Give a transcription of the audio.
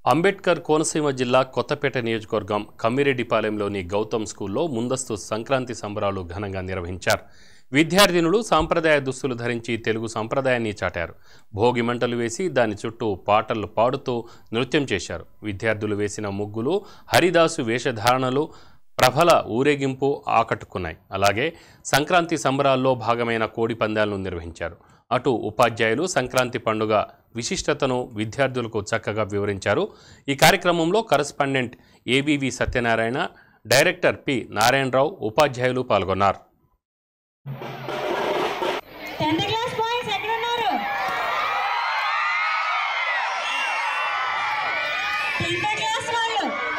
అంబేద్కర్ కోనసీమ జిల్లా కొత్తపేట నియోజకవర్గం కమ్మిరెడ్డిపాలెంలోని గౌతమ్ స్కూల్లో ముందస్తు సంక్రాంతి సంబరాలు ఘనంగా నిర్వహించారు విద్యార్థినులు సాంప్రదాయ దుస్తులు ధరించి తెలుగు సంప్రదాయాన్ని చాటారు భోగి మంటలు వేసి దాని చుట్టూ పాటలు పాడుతూ నృత్యం చేశారు విద్యార్థులు వేసిన ముగ్గులు హరిదాసు వేషధారణలు ప్రభల ఊరేగింపు ఆకట్టుకున్నాయి అలాగే సంక్రాంతి సంబరాల్లో భాగమైన కోడి పందాలను నిర్వహించారు అటు ఉపాధ్యాయులు సంక్రాంతి పండుగ విశిష్టతను విద్యార్థులకు చక్కగా వివరించారు ఈ కార్యక్రమంలో correspondent ABV Satyanarayana director P Narayanarao ఉపాధ్యాయులు పాల్గొన్నారు టెన్త్ క్లాస్ బాయ్స్ ఎక్కడ ఉన్నారు టెన్త్ క్లాస్ వాళ్ళు